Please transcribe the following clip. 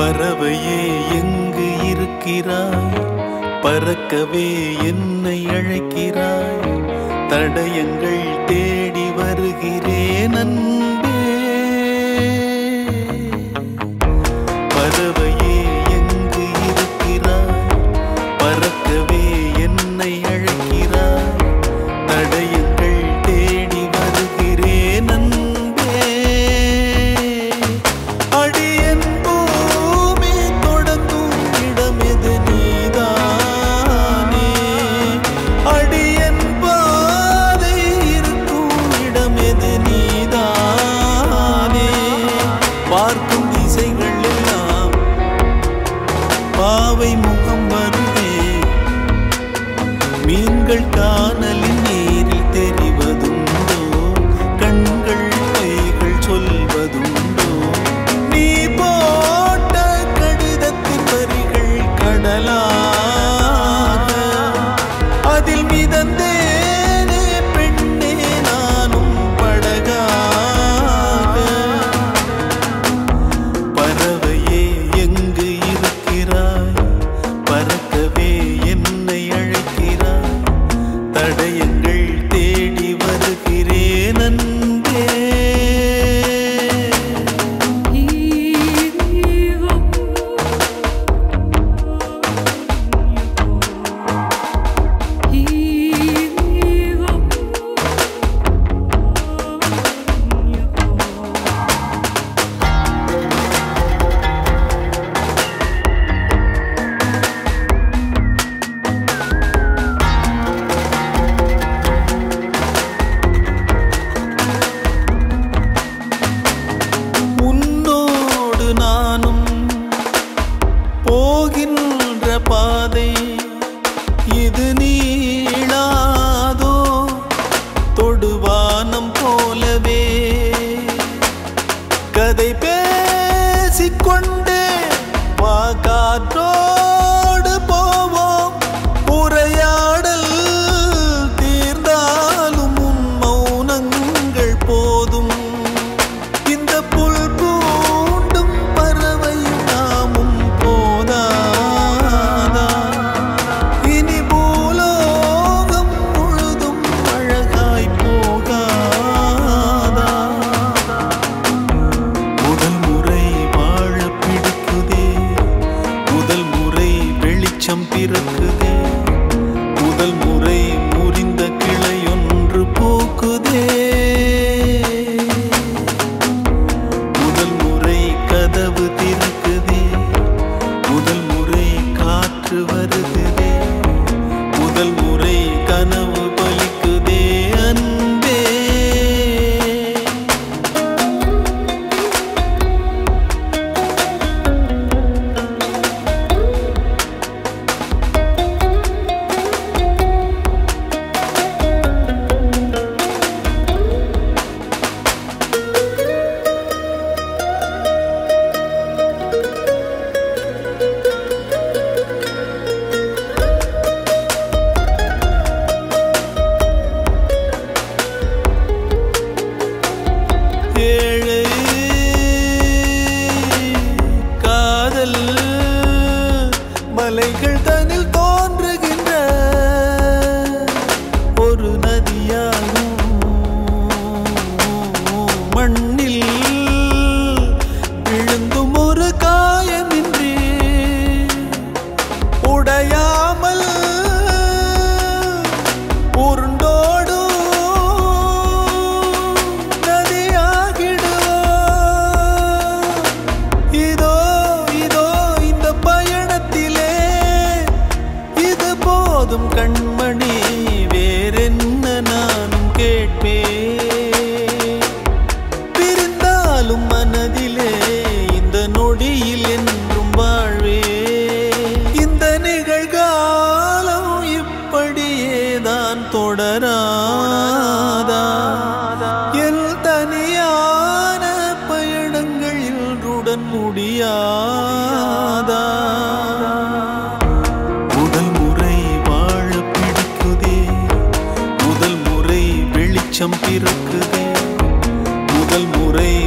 பறவையே எங்கு இருக்கிறாய் பறக்கவே என்னை அழைக்கிறாய் தடயங்கள் தேடி வருகிறேன் அன்பே பறவையே எங்கு இருக்கிறாய் பறக்கவே என்னை அழைக்கிறாய் தடயங்கள் தேடி வருகிறேன் அன்பே அடியன் பூமி தொடங்கும் இடமெது நீதானே அடியன் பாதை இருக்கும் இடமெது நீதானே பார்க்கும் திசைகள் எல்லாம் பாவை முகம் வருதே மீன்கள் காணலின் நீரில் தெரிவதுண்டோ கண்கள் பொய்கள் சொல்வதுண்டோ நீ போட்ட கடிதத்தின் வரிகள் கடலாக அதில் மிதந்தேனே பெண்ணே நானும் படகாக பறவையே எங்கு இருக்கிறாய் பறக்கவே என்னை அழைக்கிறாய் தடயங்கள் தேடி வருகிறேன் அன்பே உன்னோடு நானும் போகின்ற பாதை இது நீளாதோ தொடுவானம் போலவே கதை பேசிக்கொண்டே வா காற்றோடு போவோம் உரையாடல் தீர்ந்தாலும் உன் மௌனங்கள் போதும் இந்த புல் பூண்டும் பறவையும் நாமும் போதாதா இனி பூலோகம் முழுதும் அழகாய் போகாதா முதல் முறை வாழ பிடிக்குதே முதல் முறை வெளிச்சம் பிறக்குதே முதல் முறை முறிந்த கிளையொன்று பூக்குதே முதல் முறை கதவு திறக்குதே முதல் முறை காற்று வருகுதே முதல் முறை கனவு பலிக்குதே அன்பே ஏழை காதல் மலைகள் தனில் தோன்றுகின்ற ஒரு நதியாகும் மண்ணில் விழுந்தும் ஒரு காயமின்றி உடையாமல் உருண்டோடும் நதியாகிடுவோம் இதோ இதோ இந்த பயணத்திலே இது போதும் கண்மணி வேறென்ன நானும் கேட்பேன் பிரிந்தாலும் மனதிலே இந்த நொடியில் என்றும் வாழ்வே இந்த நிகழ்காலம் இப்படியேதான் தொடராதா என் தனியான பயணங்கள் இன்றுடன் முடியாதா முதல் முறை வாழ பிடிக்குதே முதல் முறை வெளிச்சம் பிறக்குதே முதல் முறை